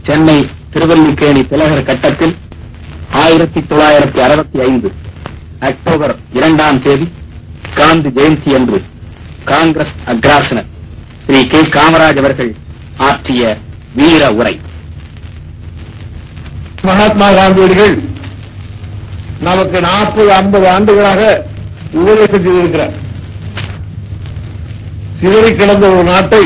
சென்னை திருவல்லிக்கேணி திலகர் கட்டத்தில் ஆயிரத்தி தொள்ளாயிரத்தி அறுபத்தி ஐந்து அக்டோபர் இரண்டாம் தேதி காந்தி ஜெயந்தி அன்று காங்கிரஸ் அக்ராசனர் ஸ்ரீ கே காமராஜ் அவர்கள் ஆற்றிய வீர உரை மகாத்மா காந்தியடிகள் நமக்கு நாற்பது ஐம்பது ஆண்டுகளாக உபதேசம் செய்திருக்கிறார் சிதறி கிடந்த ஒரு நாட்டை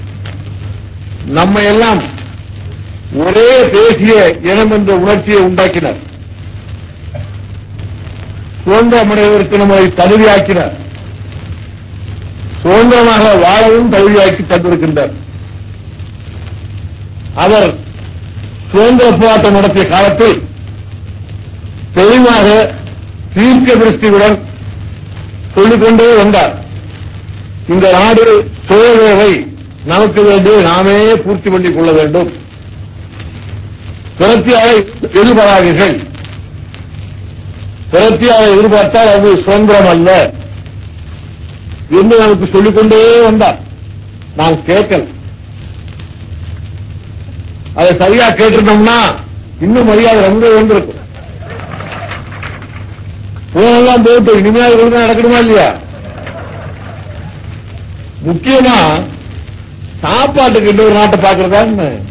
நம்மை எல்லாம் ஒரே தேசிய இனம் என்ற உணர்ச்சியை உண்டாக்கினார் சுதந்திரம் அடைவதற்கு நம்மை தகுதியாக்கினார் சுதந்திரமாக வாழவும் தகுதியாக்கி தந்திருக்கின்றார் அவர் சுதந்திர போராட்டம் நடத்திய காலத்தில் தெளிவாக தீர்க்க திருஷ்டியுடன் சொல்லிக்கொண்டே வந்தார் இந்த நாடு சுயதேவை நமக்கு வேண்டிய நாமே பூர்த்தி பண்ணிக் கொள்ள வேண்டும் பிரத்தியாக எதிர்பாராதீர்கள் பிரத்தியாக எதிர்பார்த்தால் அது சுதந்திரம் அல்ல என்று நமக்கு சொல்லிக்கொண்டே வந்தார் நாம் கேட்கல அதை சரியா கேட்டிருந்தோம்னா இன்னும் மரியாதை ரொம்ப வந்திருக்கும் போனெல்லாம் போட்டு இனிமேல் ஒழுங்கா நடக்கணுமா இல்லையா முக்கியமா சாப்பாட்டுக்கு இன்னொரு நாட்டை பாக்குறதா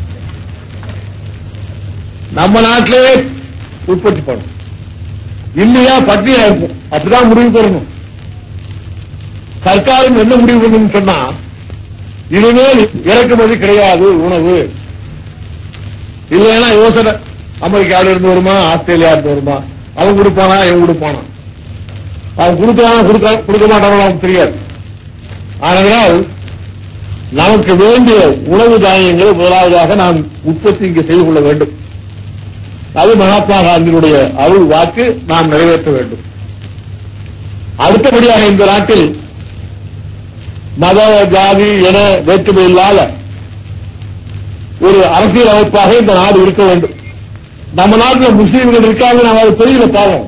நம்ம நாட்டிலே உற்பத்தி பண்ணணும் இல்லையா பட்டினியா இருக்கும் அப்படிதான் முடிவு பண்ணணும் சர்க்காரும் என்ன முடிவு பண்ணணும் சொன்னா இனிமேல் இறக்குமதி கிடையாது உணவு இல்லைன்னா யோசனை அமெரிக்காவில இருந்து வருமா ஆஸ்திரேலியா இருந்து வருமா அவன் கொடுப்பானா இவன் கொடுப்பானா அவன் கொடுத்தானா கொடுக்க கொடுக்க மாட்டானோ அவனுக்கு தெரியாது ஆனால் நமக்கு வேண்டிய உணவு தானியங்களை முதலாவதாக நாம் உற்பத்தி இங்கே செய்து கொள்ள வேண்டும் அது மகாத்மா காந்தியினுடைய அருள் வாக்கு நாம் நிறைவேற்ற வேண்டும் அடுத்தபடியாக இந்த நாட்டில் மத ஜாதி என வேற்றுமை இல்லாத ஒரு அரசியல் அமைப்பாக இந்த நாடு இருக்க வேண்டும் நம்ம நாட்டில் முஸ்லீம்கள் இருக்காங்க நம்ம அது தெரியல பாவம்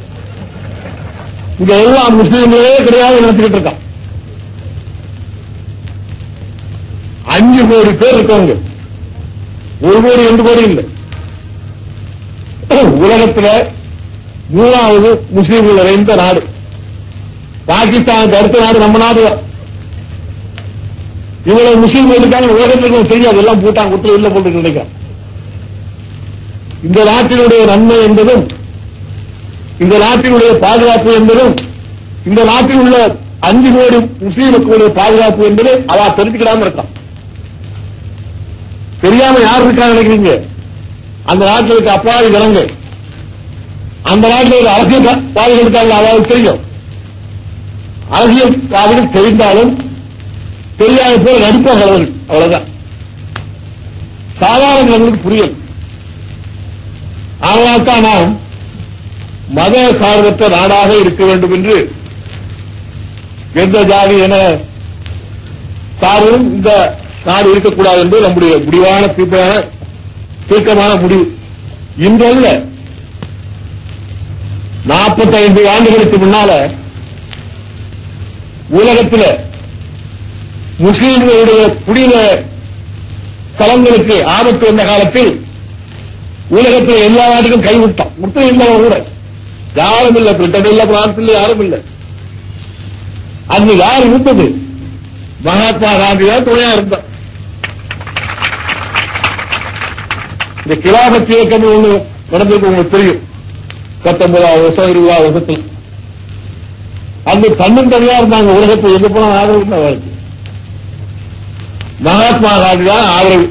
இங்க எல்லாம் முஸ்லீம்களே கிடையாது நினைச்சுக்கிட்டு இருக்கான் அஞ்சு கோடி பேர் இருக்காங்க ஒரு கோடி ரெண்டு கோடி இல்லை உலகத்துல மூணாவது முஸ்லீம்கள் நிறைந்த நாடு பாகிஸ்தானுக்கு அடுத்த நாடு நம்ம நாடு தான். இவ்வளவு முஸ்லீம்கள் இருக்காங்க உலகத்துக்கு தெரியாது எல்லாம் போட்டாங்க குற்றம் இல்ல போட்டு நினைக்கிறேன் இந்த நாட்டினுடைய நன்மை என்பதும் இந்த நாட்டினுடைய பாதுகாப்பு என்பதும் இந்த நாட்டில் உள்ள அஞ்சு கோடி முஸ்லீம் மக்களுடைய பாதுகாப்பு என்பது அவ தெரிஞ்சுக்கிடாம இருக்கான் தெரியாம யார் இருக்கா நினைக்கிறீங்க அந்த நாட்டில் இருக்க அப்பாவி ஜனங்கள் அந்த நாட்டில் இருக்க அரசியல் பாதைகள் இருக்காங்க அதாவது தெரியும் அரசியல் பாதைகள் தெரிந்தாலும் தெரியாத பேர் நடிப்பார்கள் அவ்வளவுதான் சாதாரண ஜனங்களுக்கு புரியல் அதனால்தான் நாம் மத சார்பற்ற நாடாக இருக்க வேண்டும் என்று எந்த ஜாதி என சார்பும் இந்த நாடு இருக்கக்கூடாது என்று நம்முடைய முடிவான தீர்ப்பான தீர்க்கமான முடிவு இன்றல்ல நாற்பத்தைந்து ஆண்டுகளுக்கு முன்னால உலகத்தில் முஸ்லீம்களுடைய புனித தலங்களுக்கு ஆபத்து வந்த காலத்தில் உலகத்தில் எல்லா நாட்டுக்கும் கைவிட்டான் முஸ்லீம் இல்லாம கூட யாரும் இல்ல பிரிட்டன் இல்ல பிரான்ஸ் இல்ல யாரும் இல்ல அங்கு யார் இருந்தது மகாத்மா காந்தி தான் துணையா இருந்தார் இந்த கிலாபத் இயக்கம் ஒண்ணு நடந்திருக்கு உங்களுக்கு தெரியும் பத்தொன்பதாவது வருஷம் இருபதாவது வருஷத்தில் அங்கு தன்னும் தனியா இருந்தாங்க உலகத்தில் எங்க போனா ஆதரவு தான் அவருக்கு மகாத்மா காந்தி தான் ஆதரவு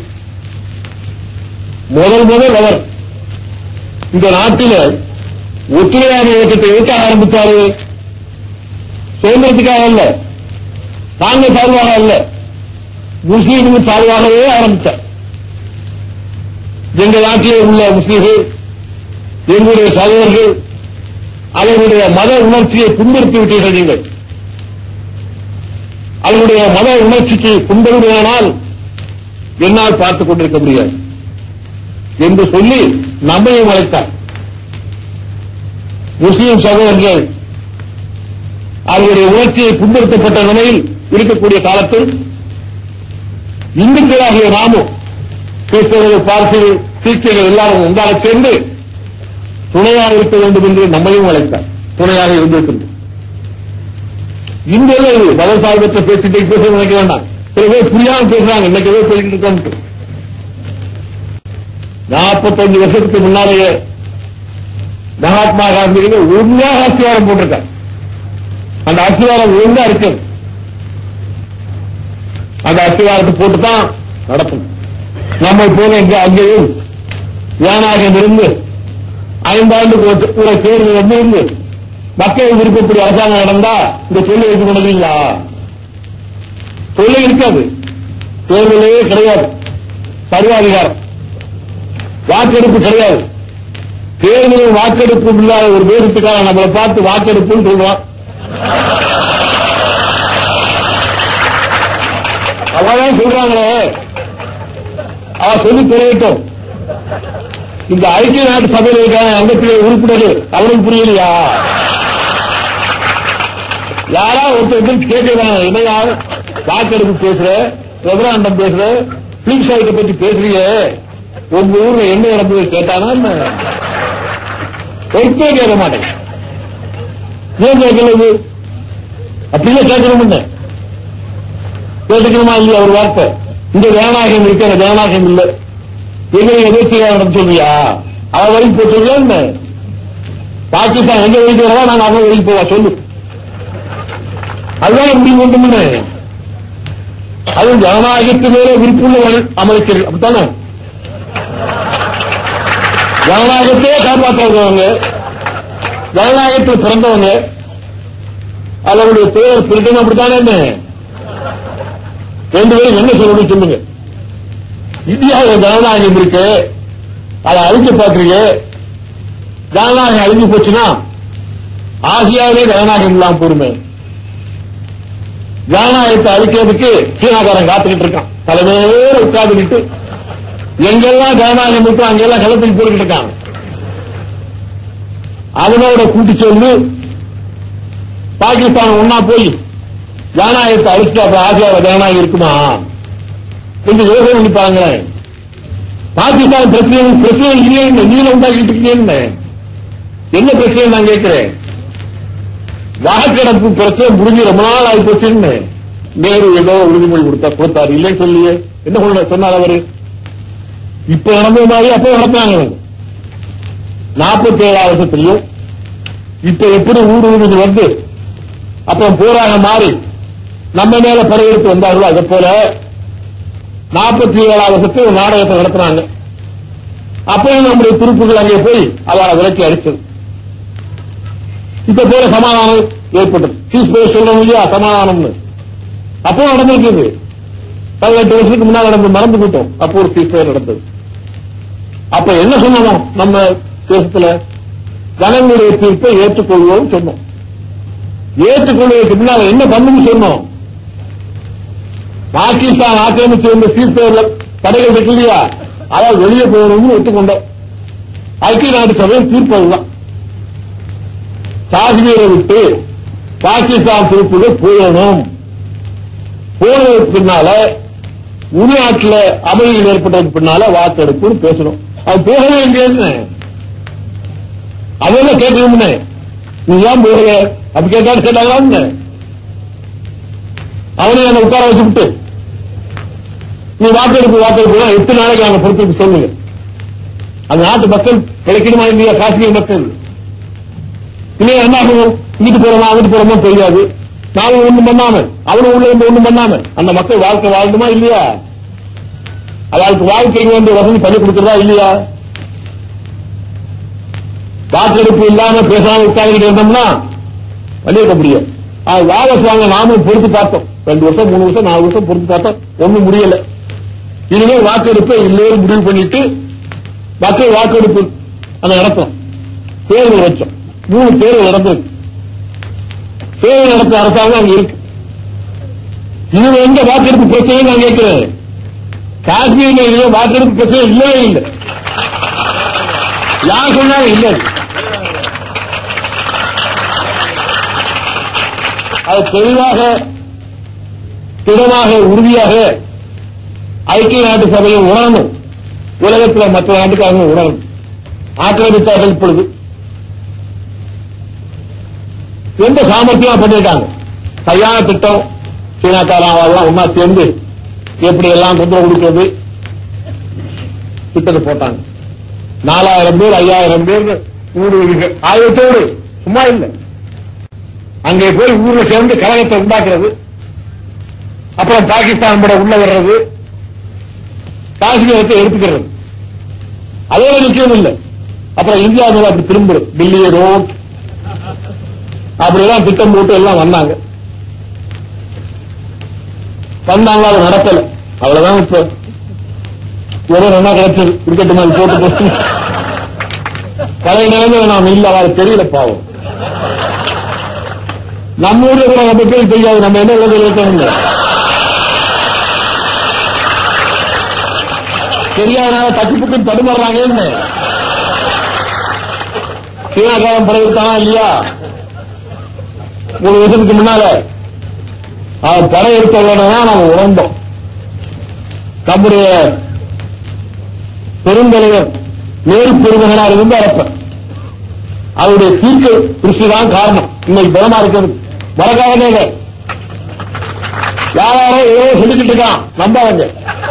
முதல் முதல் அவர் இந்த நாட்டில ஒத்துழையாமை இயக்கத்தை எதுக்க ஆரம்பித்தாரு சுதந்திரத்துக்காக அல்ல நாங்க சார்பாக அல்ல முஸ்லீம்கள் சார்பாகவே ஆரம்பித்தார் எங்க நாட்டிலே உள்ள முஸ்லீம்கள் எங்களுடைய சகோதரர்கள் அவர்களுடைய மத உணர்ச்சியை புண்படுத்தி விட்டீர்கள் நீங்கள் அவர்களுடைய மத உணர்ச்சிக்கு புண்படுவதானால் என்னால் பார்த்துக் கொண்டிருக்க முடியாது என்று சொல்லி நம்மையும் அழைத்தார் முஸ்லீம் சகோதரர்கள் அவர்களுடைய உணர்ச்சியை புண்படுத்தப்பட்ட நிலையில் இருக்கக்கூடிய காலத்தில் இந்துக்களாகிய நாமும் கிறிஸ்தவர்கள் பார்சிகள் சீக்கியர்கள் எல்லாரும் ஒன்றாக சேர்ந்து துணையாக இருக்க வேண்டும் என்று நம்மையும் அழைத்தார் துணையாக இருந்திருக்கின்றோம் இந்த இது மதம் சார்பற்ற பேசிட்டே பேச நினைக்க வேண்டாம் சில பேர் புரியாம பேசுறாங்க இன்னைக்கு ஏதோ சொல்லிட்டு இருக்கோம் நாற்பத்தஞ்சு வருஷத்துக்கு முன்னாலேயே மகாத்மா காந்திக்கு உண்மையாக அஸ்திவாரம் போட்டிருக்காங்க அந்த அஸ்திவாரம் ஒழுங்கா இருக்கு அந்த அஸ்திவாரத்தை போட்டு தான் நடத்தணும் நம்ம போன இங்க அங்கேயும் ஏனாகம் இருந்து ஐந்தாண்டுக்கு ஒரு ஒரு தேர்தல் வந்து இருந்து மக்கள் விருப்பப்படி அரசாங்கம் நடந்தா இந்த சொல்லி வைக்க முடியலீங்களா சொல்லி இருக்காது தேர்தலே கிடையாது சர்வாதிகாரம் வாக்கெடுப்பு கிடையாது தேர்தலில் வாக்கெடுப்பு இல்லாத ஒரு தேசத்துக்காக நம்மளை பார்த்து வாக்கெடுப்புன்னு சொல்லுவான் அவதான் சொல்றாங்களே அவ சொல்லி தெரியட்டும் இந்த ஐக்கிய நாட்டு சபையில் இருக்கான அங்கத்திலே உறுப்பினர் அவனுக்கு புரியலையா யாரா ஒருத்தர் வந்து கேட்கிறாங்க என்னையா வாக்கெடுப்பு பேசுற ரெவராண்டம் பேசுற பிளிக் சைட்டை பத்தி பேசுறீங்க உங்க ஊர்ல என்ன நடந்தது கேட்டானா என்ன ஒருத்தே கேட்க மாட்டேன் ஏன் கேட்கல அப்படியே கேட்கணும் கேட்டுக்கணுமா இல்லையா ஒரு வார்த்தை இந்த ஜனநாயகம் இருக்கிற ஜனநாயகம் இல்லை எங்களை எதிர்த்து நடந்து சொல்றியா அவ வரைக்கும் போய் சொல்லியா என்ன பாகிஸ்தான் எங்க வரைக்கும் வரவா நாங்க அவங்க வரைக்கும் போவா சொல்லு அதுதான் முடிவு கொண்டு அது ஜனநாயகத்து மேல விருப்புள்ளவர்கள் அமைச்சர்கள் அப்படித்தானே ஜனநாயகத்தையே காப்பாற்றுறவங்க ஜனநாயகத்தில் பிறந்தவங்க அதனுடைய பேர் திருட்டம் அப்படித்தானே என்ன ரெண்டு பேரும் என்ன சொல்லணும் சொல்லுங்க இந்தியாவில் ஜனநாயகம் இருக்கு அதை அழிக்க பாக்குறீங்க ஜனநாயகம் அழிஞ்சு போச்சுன்னா ஆசியாவிலே ஜனநாயகம் இல்லாம போருமே ஜனநாயகத்தை அழிக்கிறதுக்கு சீனாக்காரன் காத்துக்கிட்டு இருக்கான் தலைமையோட உட்கார்ந்துக்கிட்டு எங்கெல்லாம் ஜனநாயகம் இருக்கோ அங்கெல்லாம் களத்தில் போட்டுக்கிட்டு இருக்காங்க அவனோட கூட்டி சொல்லு பாகிஸ்தான் ஒன்னா போய் ஜனநாயகத்தை அழிச்சு அப்ப ஆசியாவில் ஜனநாயகம் இருக்குமா கொஞ்சம் யோசனை பண்ணி பாருங்களேன் பாகிஸ்தான் பிரச்சனை பிரச்சனை இல்லையே நீல உண்டாக்கிட்டு இருக்கீங்க என்ன பிரச்சனை நான் கேட்கிறேன் வாக்கெடுப்பு பிரச்சனை முடிஞ்சு ரொம்ப நாள் ஆகி போச்சுன்னு நேரு ஏதோ உறுதிமொழி கொடுத்தா கொடுத்தாரு இல்லைன்னு சொல்லியே என்ன சொல்ல சொன்னார் அவரு இப்ப நடந்த மாதிரி அப்ப நடந்தாங்க நாற்பத்தி ஏழாவது வருஷத்துலயும் இப்ப எப்படி ஊடுருவது வந்து அப்புறம் போராக மாறி நம்ம மேல படையெடுத்து வந்தார்களோ அதே போல நாற்பத்தி ஏழாவது வருஷத்துல ஒரு நாடகத்தை நடத்தினாங்க அப்பயும் நம்முடைய துருப்புகள் அங்கே போய் அவரை விலக்கி அடிச்சது இப்ப போல சமாதானம் ஏற்பட்டது சீஸ் பேர் சொல்றோம் இல்லையா சமாதானம்னு அப்போ நடந்திருக்குது பதினெட்டு வருஷத்துக்கு முன்னாடி நடந்து மறந்து போட்டோம் அப்போ ஒரு சீஸ் பேர் நடந்தது அப்ப என்ன சொன்னோம் நம்ம தேசத்துல ஜனங்களுடைய தீர்ப்பை ஏற்றுக்கொள்வோம் சொன்னோம் ஏற்றுக்கொள்வதற்கு முன்னால் என்ன பண்ணணும்னு சொன்னோம் பாகிஸ்தான் ஆக்கிரமிச்சு வந்த சீர்பேர்ல படைகள் இருக்கு இல்லையா அதாவது வெளியே போகணும்னு ஒத்துக்கொண்டோம் ஐக்கிய நாடு சபையில் தீர்ப்பு அதுதான் காஷ்மீரை விட்டு பாகிஸ்தான் துருப்புகள் போகணும் போனதுக்கு பின்னால உள்நாட்டில் அமைதியில் ஏற்பட்டதுக்கு பின்னால வாக்கெடுப்புன்னு பேசணும் அது போகவே இல்லையான்னு அதெல்லாம் கேட்கணும்னு நீ ஏன் போகல அப்படி கேட்டாலும் கேட்டாங்களான்னு அவனையும் அந்த உட்கார வச்சுக்கிட்டு நீ வாக்கெடுப்பு வாக்கெடுப்பு எட்டு நாளைக்கு நாங்க பொறுத்துக்கு சொல்லுங்க அந்த நாட்டு மக்கள் கிடைக்கணுமா இல்லையா காஷ்மீர் மக்கள் இல்லையா என்ன ஆகும் இங்கிட்டு போறோமா அங்கிட்டு போறோமோ தெரியாது நானும் ஒண்ணும் பண்ணாம அவனும் உள்ள இருந்து ஒண்ணும் பண்ணாம அந்த மக்கள் வாழ்க்கை வாழணுமா இல்லையா அவளுக்கு வாழ்க்கைக்கு வேண்டிய வசதி பண்ணி கொடுக்கிறதா இல்லையா வாக்கெடுப்பு இல்லாம பேசாம உட்கார்ந்துட்டு இருந்தோம்னா பண்ணிருக்க முடியாது அது வாபஸ் வாங்க நாமும் பொறுத்து பார்த்தோம் ரெண்டு வருஷம் மூணு வருஷம் நாலு வருஷம் பொறுத்து பார்த்தோம் ஒண்ணும் முடியல இனிமே வாக்கெடுப்பை இல்லையோடு முடிவு பண்ணிட்டு மக்கள் வாக்கெடுப்பு அந்த நடத்தோம் தேர்தல் வச்சோம் மூணு தேர்தல் நடந்திருக்கு தேர்தல் நடத்த அரசாங்கம் அங்க இருக்கு இதுல எந்த வாக்கெடுப்பு பிரச்சனை நான் கேட்கிறேன் காஷ்மீர்ல இதுல வாக்கெடுப்பு பிரச்சனை இல்லவே இல்லை யார் சொன்னாலும் இல்லை அது தெளிவாக திடமாக உறுதியாக ஐக்கிய நாட்டு சபையை உணரணும் உலகத்தில் மற்ற நாட்டுக்காரங்க உணரணும் ஆக்கிரமித்தார்கள் இப்பொழுது எந்த சாமர்த்தியமா பண்ணிருக்காங்க சரியான திட்டம் சீனாக்காரன் ஒன்னா சேர்ந்து எப்படி எல்லாம் தொந்தரவு கொடுக்கிறது திட்டத்தை போட்டாங்க நாலாயிரம் பேர் ஐயாயிரம் பேர் ஊடு ஆயிரத்தோடு சும்மா இல்லை அங்கே போய் ஊர்ல சேர்ந்து கழகத்தை உண்டாக்குறது அப்புறம் பாகிஸ்தான் பட உள்ள வர்றது காஷ்மீரத்தை எடுத்துக்கிறது அதோட நிச்சயம் இல்லை அப்புறம் இந்தியா மேல அப்படி திரும்புறது டெல்லி ரோட் அப்படியெல்லாம் திட்டம் போட்டு எல்லாம் வந்தாங்க வந்தாங்க அது நடக்கல அவ்வளவுதான் இப்ப ஏதோ நல்லா கிடைச்சது கிரிக்கெட் மேல் போட்டு போட்டு பழைய நிலைமையில நாம் இல்ல அவருக்கு தெரியல பாவம் நம்ம ஊர்ல கூட நம்ம பேர் தெரியாது நம்ம என்ன உலகில் இருக்கணும் தெரியாதனால தச்சு புக்கு தடுமாறுறாங்க என்ன சீனாக்காரன் படையெடுத்தானா இல்லையா மூணு வருஷத்துக்கு முன்னால அவன் படையெடுத்த உடனே தான் நாம உணர்ந்தோம் நம்முடைய பெருந்தலைவர் நேரு பெருமகனார் இருந்து அரப்பன் அவருடைய தீர்க்க திருஷ்டி தான் காரணம் இன்னைக்கு பலமா இருக்கிறது மறக்காதே யாராரோ ஏதோ சொல்லிக்கிட்டு இருக்கான் நம்பாதங்க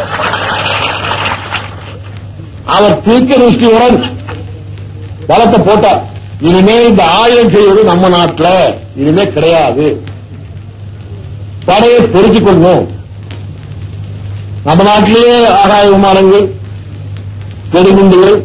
அவர் தீர்க்க திருஷ்டியுடன் பலத்தை போட்டார் இனிமே இந்த ஆயுதம் செய்வது நம்ம நாட்டுல இனிமே கிடையாது படையை பெருக்கிக் கொள்வோம் நம்ம நாட்டிலேயே ஆகாய விமானங்கள் வெடிகுண்டுகள்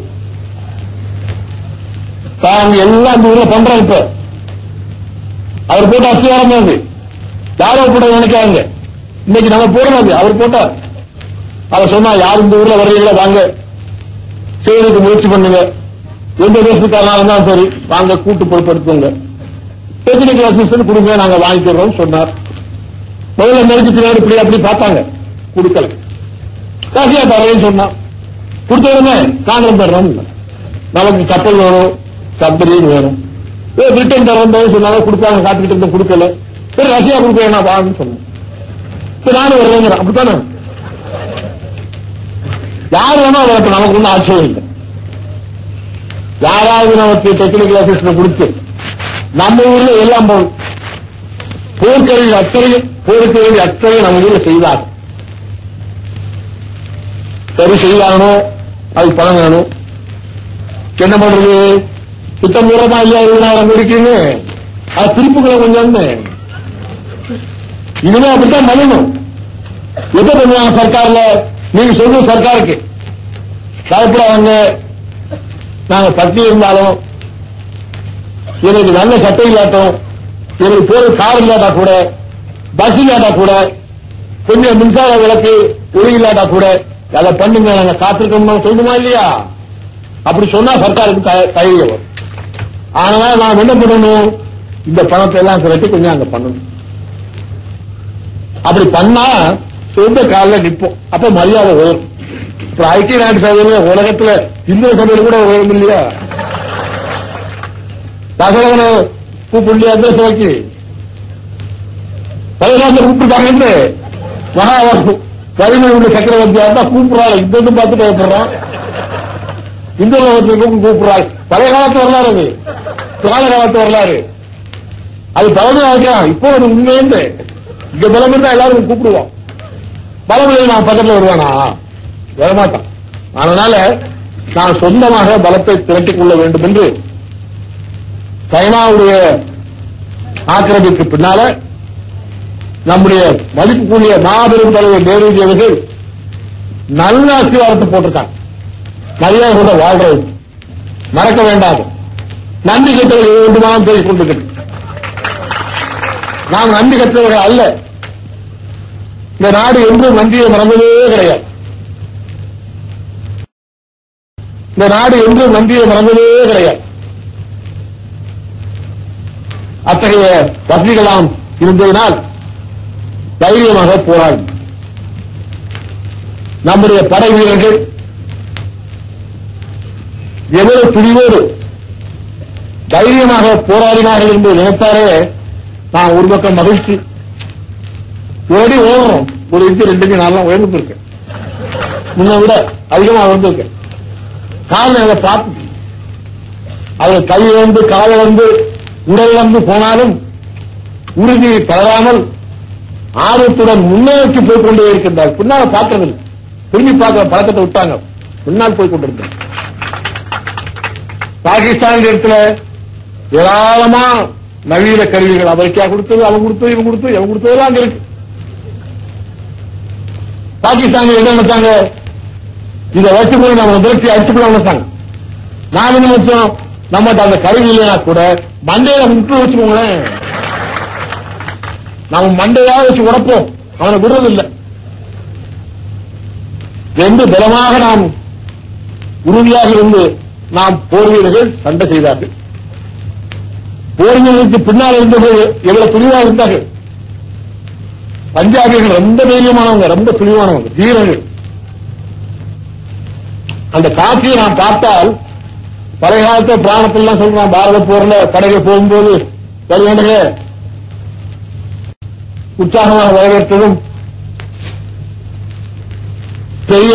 தாங்க எல்லாம் இந்த ஊர்ல பண்றோம் இப்ப அவர் போட்ட அத்தியாரம் அது யாரோ போட்ட நினைக்காங்க இன்னைக்கு நம்ம போடணும் அது அவர் போட்டார் அவர் சொன்னா யார் இந்த ஊர்ல வர்றீங்களா வாங்க செய்யறதுக்கு முயற்சி பண்ணுங்க எந்த தேசத்துக்காரனா இருந்தாலும் சரி வாங்க கூட்டு பொறுப்படுத்துங்க டெக்னிக்கல் அசிஸ்டன்ட் கொடுங்க நாங்க வாங்கிக்கிறோம் சொன்னார் முதல்ல நெருக்கி பின்னாடி இப்படி அப்படி பார்த்தாங்க கொடுக்கல காசியா தரேன்னு சொன்னான் கொடுத்த உடனே காங்கிரஸ் தர்றோம் நமக்கு கப்பல் வேணும் சப்மரீன் வேணும் ஏ பிரிட்டன் தரோம் சொன்னாங்க கொடுப்பாங்க காத்துக்கிட்டு இருந்தோம் கொடுக்கல சரி ரஷ்யா கொடுக்க வேணாம் வான்னு சொன்னேன் சரி நானும் வருவேங்கிறேன் அப்படித்தானே யார் வேணா வரட்டும் நமக்கு ஒன்றும் ஆட்சியம் இல்லை யாராவது நமக்கு டெக்னிக்கல் அசிஸ்டன்ட் கொடுத்து நம்ம ஊர்ல எல்லாம் போகும் போர்க்கருவி அத்தனையும் போர்க்கருவி அத்தனையும் நம்ம ஊர்ல செய்தார் சரி செய்தாகணும் அது பணம் வேணும் என்ன பண்றது திட்டம் மூலமா இல்லையா இருபதாயிரம் இருக்குன்னு அது திருப்புகளை கொஞ்சம் இனிமே அப்படித்தான் பண்ணணும் எப்ப பண்ணுவாங்க சர்க்கார்ல நீங்க சொல்லுங்க சர்க்காருக்கு பயப்படாதங்க நாங்க பட்டி இருந்தாலும் எனக்கு நல்ல சட்டை இல்லாட்டும் எனக்கு போற கார் இல்லாட்டா கூட பஸ் இல்லாட்டா கூட கொஞ்சம் மின்சார விளக்கு ஒளி இல்லாட்டா கூட அதை பண்ணுங்க நாங்க காத்திருக்கோம் சொல்லுமா இல்லையா அப்படி சொன்னா சர்க்காருக்கு த- தைரியம் வரும் அதனால நாம் என்ன பண்ணணும் இந்த பணத்தை எல்லாம் திரட்டி கொஞ்சம் அங்க பண்ணணும் அப்படி பண்ணா சொந்த காலில் நிற்போம் அப்ப மரியாதை உயரும் இப்ப ஐக்கிய நாட்டு சபையில உலகத்துல இந்திய சபையில கூட உயரும் இல்லையா தகவலை கூப்பிடலையா அந்த சபைக்கு பதினாலு கூப்பிட்டுருக்காங்க மகா வலிமை உள்ள சக்கரவர்த்தியா இருந்தா கூப்பிடுறாள் இந்த வந்து பார்த்து பயப்படுறான் இந்த உலகத்துக்கும் கூப்பிடுறாள் பழைய காலத்து வரலாறு அது கால காலத்து வரலாறு அது பழமை ஆகிக்கலாம் இப்போ ஒரு உண்மையிருந்து இங்க பலம் இருந்தா எல்லாரும் கூப்பிடுவோம் பலம் இல்லை நான் பக்கத்துல வருவானா வரமாட்டான் அதனால நான் சொந்தமாக பலத்தை திரட்டிக் கொள்ள வேண்டும் என்று சைனாவுடைய ஆக்கிரமிப்பு பின்னால நம்முடைய மதிப்புக்குரிய மாபெரும் தலைவர் நேருஜி அவர்கள் நல்ல அஸ்திவாரத்தை போட்டிருக்காங்க மரியாதை கூட வாழ்றது மறக்க வேண்டாது நன்றி கட்டவர்கள் வேண்டுமானம் பேசிக் கொண்டிருக்கிறது நாம் நன்றி கற்றவர்கள் அல்ல இந்த நாடு என்றும் நன்றியை மறந்ததே கிடையாது இந்த நாடு என்றும் நன்றியை மறந்ததே கிடையாது அத்தகைய வசதிகளாம் இருந்ததினால் தைரியமாக போராடி நம்முடைய படை வீரர்கள் எவ்வளவு துணிவோடு தைரியமாக போராடினார்கள் என்று நினைத்தாரே நான் ஒரு பக்கம் மகிழ்ச்சி ஒரு அடி ஓடுறோம் ஒரு இன்ச்சு ரெண்டு இன்ச்சு நாலாம் உயர்ந்து இருக்கேன் முன்ன விட அதிகமா வந்திருக்கு காரணம் அதை பார்த்து அவர் கை வந்து காலை வந்து உடல் வந்து போனாலும் உறுதியை தளராமல் ஆர்வத்துடன் முன்னோக்கி போய் கொண்டே இருக்கின்றார் பின்னால பார்க்கறதில்லை திரும்பி பார்க்கிற பழக்கத்தை விட்டாங்க பின்னால் போய் கொண்டிருந்தார் பாகிஸ்தான் இடத்துல ஏராளமா நவீன கருவிகள் அமெரிக்கா கொடுத்தது அவன் கொடுத்தது இவன் கொடுத்தது இவன் கொடுத்ததெல்லாம் அங்க இருக்கு பாகிஸ்தான் என்ன நினைச்சாங்க இதை வச்சுக்கொண்டு நம்ம விரட்டி அடிச்சுக்கலாம் நினைச்சாங்க நாம என்ன நினைச்சோம் நம்மகிட்ட அந்த கருவி இல்லைனா கூட மண்டையில முட்டு வச்சுக்கோங்களேன் நம்ம மண்டையா வச்சு உடப்போம் அவனை விடுறது இல்லை என்று பலமாக நாம் உறுதியாக இருந்து நாம் போர் வீரர்கள் சண்டை செய்தார்கள் போர் வீரர்களுக்கு பின்னால் இருந்தவர்கள் எவ்வளவு துணிவாக இருந்தார்கள் பஞ்சாபிகள் ரொம்ப தைரியமானவங்க ரொம்ப துணிவானவங்க வீரர்கள் அந்த காட்சியை நாம் பார்த்தால் பழைய காலத்து பிராணத்திலாம் சொல்றான் பாரத போர்ல படைகள் போகும்போது வருகின்ற உற்சாகமாக வரவேற்றதும் பெரிய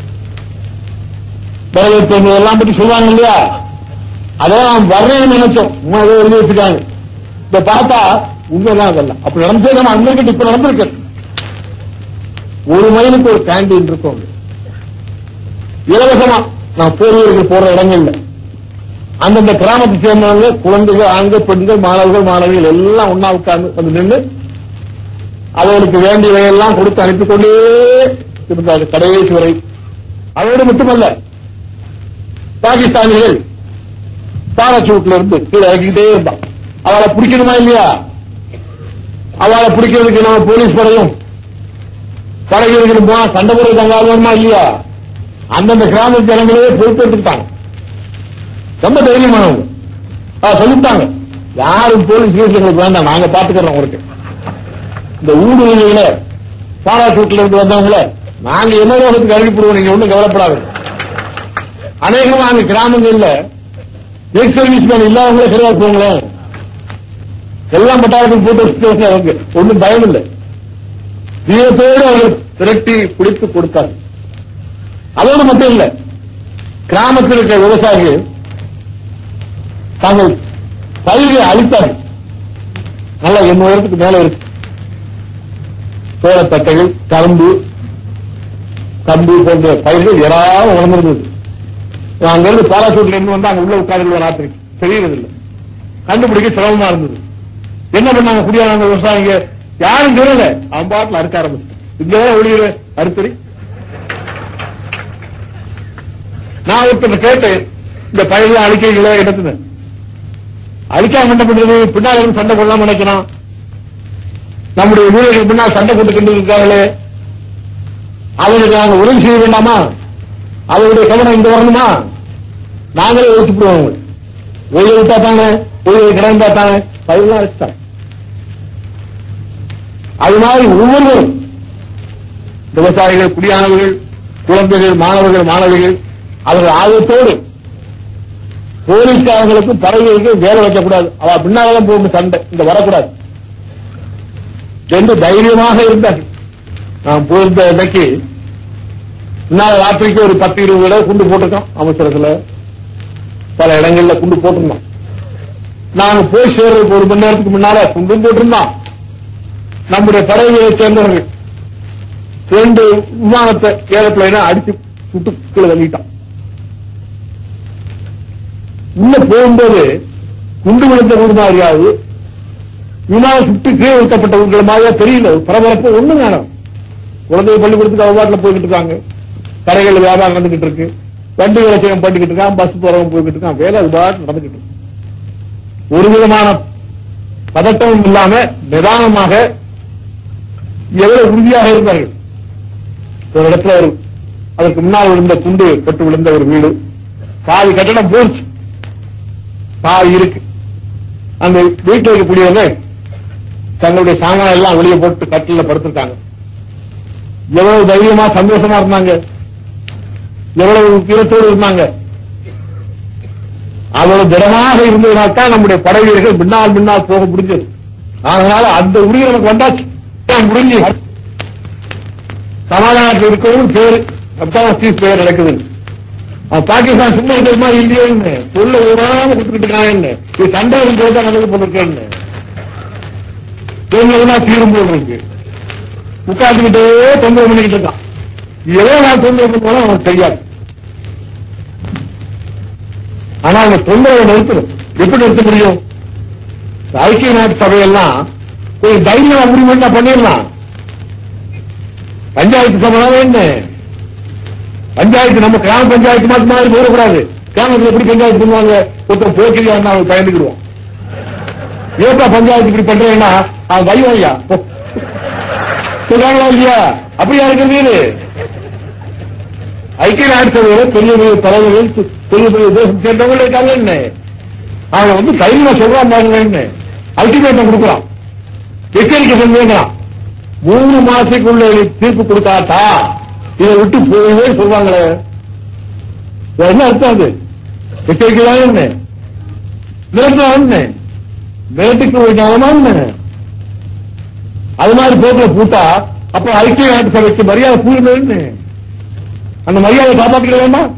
வரவேற்பு எல்லாம் பற்றி சொல்லுவாங்க இல்லையா அதெல்லாம் நாம் வர்றேன்னு நினைச்சோம் சும்மா ஏதோ எழுதி வச்சுட்டாங்க இப்ப பார்த்தா உண்மைதான் அதெல்லாம் அப்படி நடந்தே நம்ம அன்னைக்கு இப்ப நடந்திருக்கு ஒரு மைலுக்கு ஒரு கேண்டீன் இருக்கும் இலவசமா நான் போர்வீரர்கள் போற இடங்கள்ல அந்தந்த கிராமத்தை சேர்ந்தவங்க குழந்தைகள் ஆண்கள் பெண்கள் மாணவர்கள் மாணவிகள் எல்லாம் ஒன்னா உட்கார்ந்து வந்து நின்று அவர்களுக்கு வேண்டியவையெல்லாம் கொடுத்து அனுப்பிக் கொண்டே இருந்தார்கள் கடைசி வரை அதோடு மட்டுமல்ல பாகிஸ்தானிகள் பாராசூட்ல இருந்து கீழே இறக்கிட்டே இருந்தான் அவளை பிடிக்கணுமா இல்லையா அவளை பிடிக்கிறதுக்கு நம்ம போலீஸ் படையும் படைகளுக்கு போனா சண்டை போடுறது அங்க ஆகணுமா இல்லையா அந்தந்த கிராம ஜனங்களே பொறுப்பேற்றுட்டாங்க ரொம்ப தைரியமானவங்க அவ சொல்லிட்டாங்க யாரும் போலீஸ் கேஸ் எங்களுக்கு வேண்டாம் நாங்க பாத்துக்கிறோம் உங்களுக்கு இந்த ஊடுருவிகள பாராசூட்ல இருந்து வந்தவங்கள நாங்க என்ன ரோகத்துக்கு அனுப்பிடுவோம் நீங்க ஒண்ணும் கவலைப்படாது அநேகமா அந்த கிராமங்கள்ல எக்ஸ் சர்வீஸ் மேன் இல்லாதவங்களே சரியா போங்களேன் எல்லாம் பட்டாளத்துக்கு போட்டு வச்சுட்டு அவங்க ஒண்ணும் பயம் இல்லை வீரத்தோடு அவர்கள் திரட்டி பிடித்து கொடுத்தாங்க அதோடு மட்டும் இல்ல கிராமத்தில் இருக்கிற விவசாயிகள் தாங்கள் பயிரை அழித்தார்கள் நல்லா என் உயரத்துக்கு மேல இருக்கு சோளத்தட்டைகள் கரும்பு கம்பு போன்ற பயிர்கள் ஏராளம் வளர்ந்திருந்தது நான் அங்கிருந்து பாராசூட்ல இருந்து வந்து அங்க உள்ள உட்கார்ந்து ராத்திரி தெரியறதில்லை கண்டுபிடிக்க சிரமமா இருந்தது என்ன பண்ணாங்க குடியானவங்க விவசாயிங்க யாரும் தெரியல அவன் பாட்டுல அறுக்க ஆரம்பிச்சு இங்க ஒளியில அறுத்தறி நான் ஒருத்தர் கேட்டேன் இந்த பயிரெல்லாம் அழிக்கிறீங்களே இடத்துல அழிக்காம என்ன பண்றது பின்னால் இருந்து சண்டை போடலாம் நினைக்கிறான் நம்முடைய வீரர்கள் பின்னால் சண்டை போட்டுக்கிட்டு இருக்காங்களே அவங்களுக்கு நாங்க உதவி செய்ய வேண்டாமா அவருடைய கவனம் இங்க வரணுமா நாங்களே யோசிச்சுடுவோம் ஒய்யை விட்டா தானே ஒய்யை கிடந்தா தானே பயிரெல்லாம் அழைச்சிட்டாங்க அது மாதிரி ஒவ்வொருவரும் விவசாயிகள் குடியானவர்கள் குழந்தைகள் மாணவர்கள் மாணவிகள் அவர்கள் ஆர்வத்தோடு போலீஸ்காரங்களுக்கும் பறவைகளுக்கும் வேலை வைக்கக்கூடாது அவ பின்னாலும் போகும் சண்டை இந்த வரக்கூடாது என்று தைரியமாக இருந்தார்கள் நான் போயிருந்த இன்னைக்கு முன்னாள் ராத்திரிக்கு ஒரு பத்து இருபது தடவை குண்டு போட்டிருக்கோம் அமைச்சரத்துல பல இடங்கள்ல குண்டு போட்டிருந்தோம் நாங்க போய் சேர்றதுக்கு ஒரு மணி நேரத்துக்கு முன்னால குண்டும் போட்டிருந்தோம் நம்முடைய பறவைகளை சேர்ந்தவர்கள் ரெண்டு விமானத்தை ஏரோப்ளைன அடிச்சு சுட்டு கீழே தள்ளிட்டான் உள்ள போகும்போது குண்டு விழுந்த ஊர் மாதிரியாவது விமானம் சுட்டு கீழே ஊட்டப்பட்ட ஊர்கள் மாதிரியா தெரியல ஒரு பரபரப்பு ஒண்ணும் வேணும் குழந்தை பள்ளிக்கூடத்துக்கு அவ்வாட்டில் போய்கிட்டு இருக்காங்க கடைகள் வியாபாரம் நடந்துகிட்டு இருக்கு வண்டி விவசாயம் பண்ணிக்கிட்டு இருக்கான் பஸ் போறவங்க போய்கிட்டு இருக்கான் வேலை அது பாட்டு நடந்துகிட்டு இருக்கு ஒரு விதமான பதட்டமும் இல்லாம நிதானமாக எவ்வளவு உறுதியாக இருந்தார்கள் ஒரு இடத்துல ஒரு அதற்கு முன்னால் விழுந்த குண்டு பட்டு விழுந்த ஒரு வீடு பாதி கட்டணம் போச்சு பாதி இருக்கு அந்த வீட்டில் இருக்கக்கூடியவங்க தங்களுடைய சாமான் எல்லாம் வெளியே போட்டு கட்டில படுத்திருக்காங்க எவ்வளவு தைரியமா சந்தோஷமா இருந்தாங்க எவ்வளவு வீரத்தோடு இருந்தாங்க அவ்வளவு திடமாக இருந்ததுனால்தான் நம்முடைய படை வீரர்கள் பின்னால் பின்னால் போக முடிஞ்சது அதனால அந்த உறுதி நமக்கு வந்தாச்சு முடிஞ்சு சமாதானத்தில் இருக்கவும் பேரு அப்பதான் சீஸ் பெயர் நடக்குது அவன் பாகிஸ்தான் சும்மா இருக்கிற மாதிரி இல்லையோன்னு சொல்ல விடாம கொடுத்துக்கிட்டு இருக்காங்க இது சண்டை போது தான் நடந்து போட்டிருக்கேன்னு தோன்றதுனா தீரும் போல் இருக்கு உட்கார்ந்துக்கிட்டே தொந்தரவு பண்ணிக்கிட்டு இருக்கான் ஏதோ நான் தொந்தரவு பண்ணாலும் அவனுக்கு தெரியாது ஆனா அந்த தொந்தரவை நிறுத்தணும் எப்படி நிறுத்த முடியும் இந்த ஐக்கிய நாட்டு சபையெல்லாம் ஒரு தைரியம் அக்ரிமெண்ட் பண்ணிடலாம் பஞ்சாயத்து சபை என்ன பஞ்சாயத்து நம்ம கிராம பஞ்சாயத்து மாதிரி மாதிரி போடக்கூடாது கிராமத்துல எப்படி பஞ்சாயத்து பண்ணுவாங்க ஒருத்தர் போக்கிரியா அவன் பயந்துக்கிடுவோம் ஏப்பா பஞ்சாயத்து இப்படி பண்றேன்னா அவன் பயம் ஐயா சொல்றாங்களா இல்லையா அப்படியா இருக்கிறது ஐக்கிய நாடு சபையில பெரிய பெரிய தலைவர்கள் பெரிய பெரிய தேசம் சேர்ந்தவங்க இருக்காங்க என்ன அவன் வந்து தைரியமா சொல்றான் பாருங்க என்ன அல்டிமேட்டம் கொடுக்குறான் எச்சரிக்கை சொல்லுங்கிறான் மூணு மாசத்துக்குள்ள நீ தீர்ப்பு கொடுக்காட்டா இதை விட்டு போயவே சொல்றாங்களே இது என்ன அர்த்தம் அது எச்சரிக்கை தான் என்ன மிரட்டா என்ன மிரட்டுக்கு போயிட்டாலுமா என்ன அது மாதிரி போக்குல பூட்டா அப்ப ஐக்கிய நாட்டு சபைக்கு மரியாதை கூடுதல் அந்த மரியாதை காப்பாற்றிக்க வேண்டாம்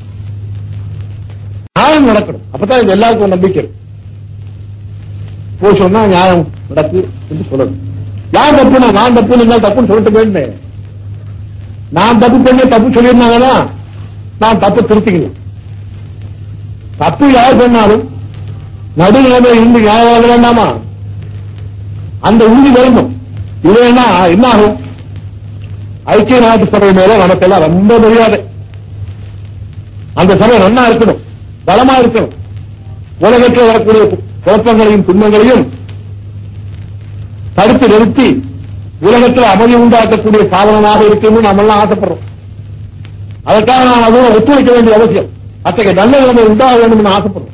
நியாயம் நடக்கணும் அப்பதான் இது எல்லாருக்கும் நம்பிக்கை இருக்கும். போய் சொன்னா நியாயம் நடக்கு என்று சொல்லணும் யார் தப்புனா நான் தப்பு நீங்க தப்புன்னு சொல்லிட்டு போயிருந்தேன் நான் தப்பு பண்ணி தப்பு சொல்லியிருந்தாங்கன்னா நான் தப்பு திருத்திக்கணும் தப்பு யார் பண்ணாலும் நடுநிலைமை இருந்து நியாயம் வாங்க வேண்டாமா அந்த உறுதி வரணும் இல்லைன்னா என்ன ஆகும் ஐக்கிய நாட்டு சபை மேல நமக்கெல்லாம் ரொம்ப மரியாதை அந்த சபை நன்னா இருக்கணும் பலமா இருக்கணும் உலகத்தில் வரக்கூடிய குழப்பங்களையும் துன்பங்களையும் தடுத்து நிறுத்தி உலகத்தில் அமைதி உண்டாக்கக்கூடிய சாதனமாக இருக்கணும்னு நம்ம எல்லாம் ஆசைப்படுறோம் அதற்காக நான் அதுவும் ஒத்துழைக்க வேண்டிய அவசியம் அத்தகைய நல்ல நிலைமை உண்டாக வேண்டும் ஆசைப்படுறோம்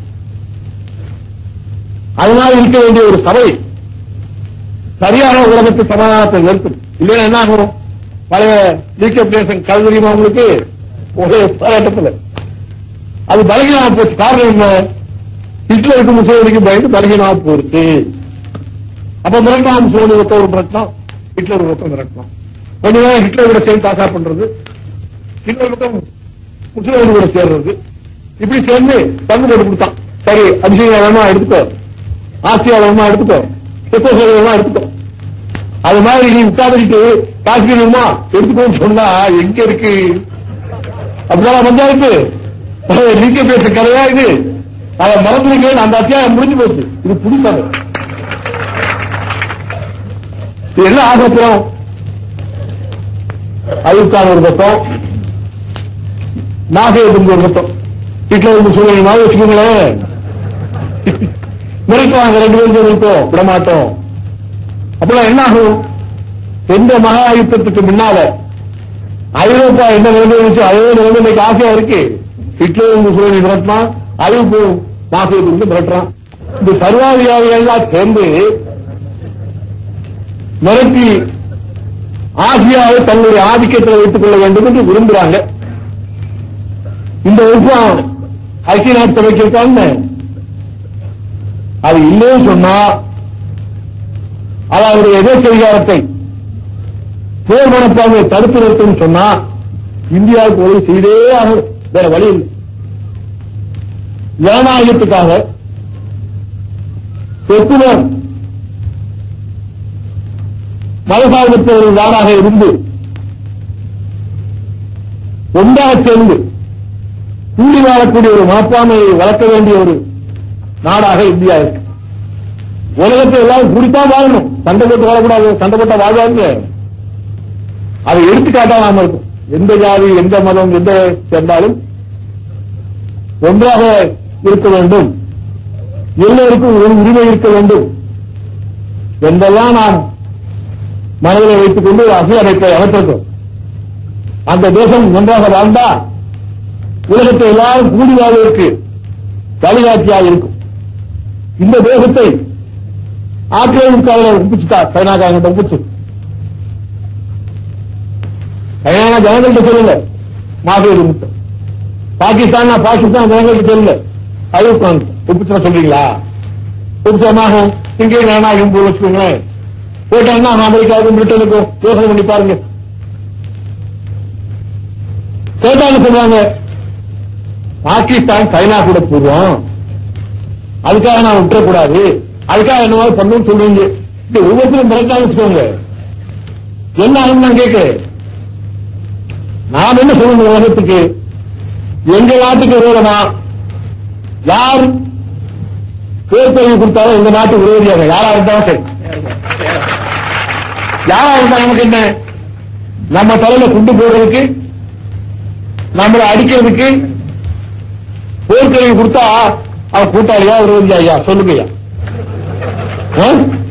அதனால இருக்க வேண்டிய ஒரு சபை சரியான உலகத்து சமாதானத்தை நிறுத்தும் இல்லைன்னா என்ன ஆகும் பழைய லீக்கப்டேஷன் கல்வரியுமா உங்களுக்கு ஒரே போராட்டத்தில் அது பலகீனமா போச்சு காரணம் என்ன ஹிட்லருக்கு முசோலிக்கு பயந்து பலகீனமா போயிருக்கு அப்ப மிரட்டா முசோலி ஒருத்தர் ஒரு மிரட்டலாம் ஹிட்லர் ஒருத்தர் மிரட்டலாம் கொஞ்ச நேரம் ஹிட்லர் கூட சேர்ந்து தாக்கா பண்றது இன்னொரு பக்கம் முசோலி கூட சேர்றது இப்படி சேர்ந்து பங்கு போட்டு கொடுத்தான் சரி அபிஷேகம் வேணுமா எடுத்துக்கோ ஆசியா வேணுமா எடுத்துக்கோ செத்தோசோல் வேணுமா எடுத்துக்கோ அது மாதிரி நீ உட்காந்துட்டு காஷ்மீர் வேணுமா எடுத்துக்கோன்னு சொன்னா எங்க இருக்கு அப்படிதான் பஞ்சாயத்து நீங்க பேச கதையா இது அதை மறந்துடுங்க அந்த அத்தியாயம் முடிஞ்சு போச்சு இது புதுசாக இது என்ன ஆகப்புறம் அயுத்தான் ஒரு பக்கம் நாகேதுங்க ஒரு பக்கம் வீட்டுல இருந்து சொல்லுங்க வச்சுக்கோங்களேன் மிரட்டுவாங்க ரெண்டு பேரும் இருக்கோம் விட மாட்டோம் அப்பெல்லாம் என்ன ஆகும் எந்த மகா யுத்தத்துக்கு முன்னால ஐரோப்பா என்ன நிலைமை இருந்துச்சு அதே நிலைமை இன்னைக்கு ஆசையா இருக்கு ஹிட்லர் முசோலி மிரட்டினான் ஐரோப்பு நாசியத்துக்கு மிரட்டுறான் இந்த சர்வாதிகாரிகள் எல்லாம் சேர்ந்து மிரட்டி ஆசியாவை தன்னுடைய ஆதிக்கத்தில் வைத்துக் கொள்ள வேண்டும் என்று விரும்புறாங்க இந்த விருப்பம் ஐக்கிய நாட்டு சபைக்கு இருக்காங்க அது இல்லைன்னு சொன்னா அது அவருடைய எதிர்ச்சதிகாரத்தை போர் மனப்பான்மையை தடுத்து நிறுத்தும் சொன்னா இந்தியாவுக்கு உதவி செய்தே ஆகும் வேற வழி இல்லை ஜனநாயகத்துக்காக செக்குலர் மதசார்பற்ற ஒரு நாடாக இருந்து ஒன்றாக சேர்ந்து கூடி வாழக்கூடிய ஒரு மனப்பான்மையை வளர்க்க வேண்டிய ஒரு நாடாக இந்தியா இருக்கு உலகத்தை எல்லாரும் கூடித்தான் வாழணும் சண்டை போட்டு வாழக்கூடாது சண்டை போட்டா வாழ்வாங்க அதை எடுத்துக்காட்டா நாம இருக்கும் எந்த ஜாதி எந்த மதம் எந்த சேர்ந்தாலும் ஒன்றாக இருக்க வேண்டும் எல்லோருக்கும் ஒரு உரிமை இருக்க வேண்டும் என்றெல்லாம் நாம் மனதில் வைத்துக் கொண்டு ஒரு அசை அமைப்பை அமைத்திருக்கிறோம் அந்த தேசம் ஒன்றாக வாழ்ந்தா உலகத்தை எல்லாரும் கூடி வாழ்வதற்கு வழிகாட்டியாக இருக்கும் இந்த தேசத்தை ஆக்கிரமிப்புக்காக ஒப்பிச்சுட்டா சைனாக்காரங்க ஒப்பிச்சு சைனா ஜனங்கள்ட்ட சொல்லல மாசேது முட்டை பாகிஸ்தான் பாகிஸ்தான் ஜனங்கள்ட்ட சொல்லல ஐரோப்பான் ஒப்பிச்சுட சொல்றீங்களா ஒப்பிச்சமாக இங்கே நானாகும் போய் வச்சுக்கோங்களேன் போட்டாங்கன்னா அமெரிக்காவுக்கும் பிரிட்டனுக்கும் யோசனை பண்ணி பாருங்க கேட்டாங்க சொல்றாங்க பாகிஸ்தான் சைனா கூட போவோம் அதுக்காக நான் விட்டுறக்கூடாது அதுக்காக என்ன மாதிரி பண்ணணும்னு சொல்லுவீங்க இந்த ஒவ்வொருத்தரும் மிரட்டாங்க வச்சுக்கோங்க என்ன ஆகும் நான் கேட்கிறேன் நாம் என்ன சொல்லணும் உலகத்துக்கு எங்க நாட்டுக்கு விரோதமா யார் பேர்பதிவு கொடுத்தாலும் எங்க நாட்டுக்கு விரோதியாக யாரா இருந்தாலும் சரி யாரா இருந்தா நமக்கு என்ன நம்ம தலையில குண்டு போடுறதுக்கு நம்மளை அடிக்கிறதுக்கு போர்க்கழிவு கொடுத்தா அவன் கூட்டாளியா விரோதியா ஐயா சொல்லுங்க ஐயா ஆ?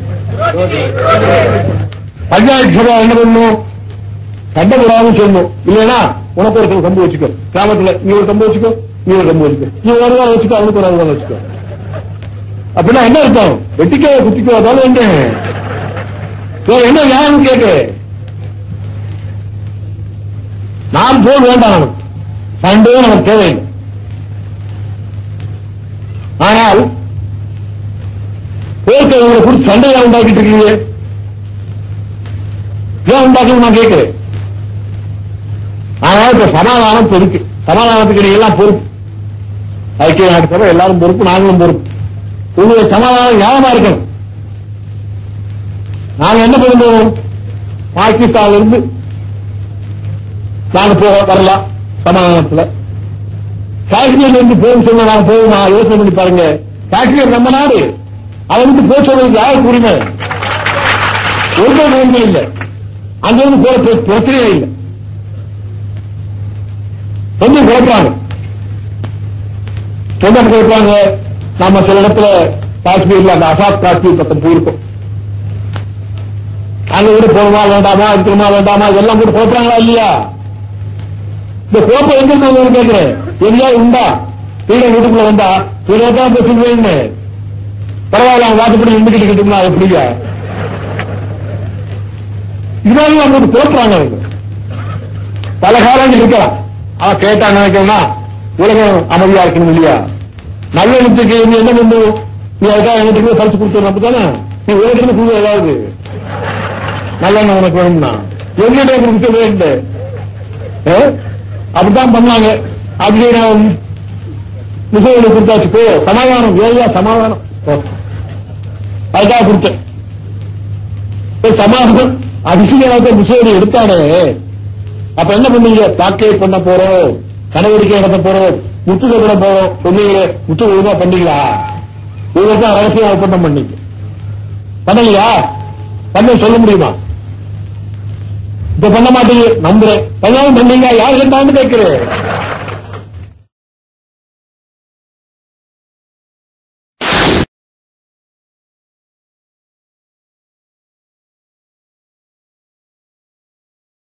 பஞ்சாயத்து சபை என்ன பண்ணணும் சண்டை போடாம சொல்லணும் இல்லைன்னா உனக்கு ஒரு கம்பு வச்சுக்கோ கிராமத்துல நீ ஒரு கம்பு வச்சுக்கோ நீ ஒரு கம்பு வச்சுக்கோ நீ ஒரு ரூபா வச்சுக்கோ அவனுக்கு ஒரு ரூபா வச்சுக்கோ அப்படின்னா என்ன அர்த்தம் வெட்டிக்கோ குத்திக்கோ அதாவது என்ன வேற என்ன நியாயம் கேட்கிறேன் நாம் போல் வேண்டாம் நமக்கு சண்டையே நமக்கு தேவையில்லை ஆனால் போர்க்கவங்களை குறித்து சண்டையை உண்டாக்கிட்டு இருக்கீங்க ஏன் உண்டாக்கணும் நான் கேட்கிறேன் ஆனால் இப்ப சமாதானம் இப்ப இருக்கு சமாதானத்துக்கு நீங்க எல்லாம் பொறுப்பு ஐக்கிய நாட்டு சபை எல்லாரும் பொறுப்பு நாங்களும் பொறுப்பு உங்களுடைய சமாதானம் ஞாபகமா இருக்கணும் நாங்க என்ன பண்ணணும் பாகிஸ்தான்ல இருந்து நாங்க போக வரலாம் சமாதானத்துல காஷ்மீர்ல இருந்து போகும் சொன்னா நாங்க போவோமா யோசனை பண்ணி பாருங்க காஷ்மீர் நம்ம நாடு அதை வந்து போக சொல்றதுக்கு யாருக்கு உரிமை ஒருத்தர் உரிமை இல்லை அங்கிருந்து போற பிர- பிரச்சனையே இல்லை கொஞ்சம் குழப்பாங்க கொஞ்சம் குழப்பாங்க நாம சில இடத்துல காஷ்மீர்ல அந்த அசாத் காஷ்மீர் பக்கம் போயிருக்கோம் அங்க கூட போகணுமா வேண்டாமா இருக்கணுமா வேண்டாமா இதெல்லாம் கூட குழப்பறாங்களா இல்லையா இந்த குழப்பம் எங்க இருந்து கேட்கிறேன் எங்கேயாவது உண்டா கீழே வீட்டுக்குள்ள வந்தா கீழே தான் போய் சொல்லுவேன்னு பரவாயில்ல அவன் வாட்டுப்படி நின்றுக்கிட்டு கிட்டுங்களா எப்படியா இதனால நம்மளுக்கு குழப்பறாங்க அவங்க பல காலங்கள் இருக்கலாம் அவன் கேட்டான் நினைக்கிறா உலகம் அமைதியா இருக்கணும் இல்லையா நல்ல எழுத்துக்கு நீ என்ன பண்ணும் நீ அதுக்காக எங்கிட்ட பரிசு கொடுத்து நம்ம தானே நீ உலகத்துல குழு ஏதாவது நல்லெண்ணெய் உனக்கு வேணும்னா எங்கிட்ட கொடுக்க வேண்டும் ஏ? அப்படித்தான் பண்ணாங்க அப்படி நான் முசோலி கொடுத்தாச்சு போ சமாதானம் ஏயா சமாதானம் போ. அதுக்காக கொடுத்தேன் போய் சமாதானம் அதிசயத்தை முசோலி எடுத்தானே அப்ப என்ன பண்ணீங்க தாக்கேட் பண்ண போறோம் நடவடிக்கை நடத்த போறோம் முத்துக்க பண்ண போறோம் சொன்னீங்களே முத்து ஒழுங்கா பண்ணீங்களா ஒழுங்கா ரகசியம் ஒப்பந்தம் பண்ணீங்க பண்ணலையா பண்ண சொல்ல முடியுமா இப்ப பண்ண மாட்டீங்க நம்புறேன் கல்யாணம் பண்ணீங்க யார் கேட்டான்னு கேட்கிறேன்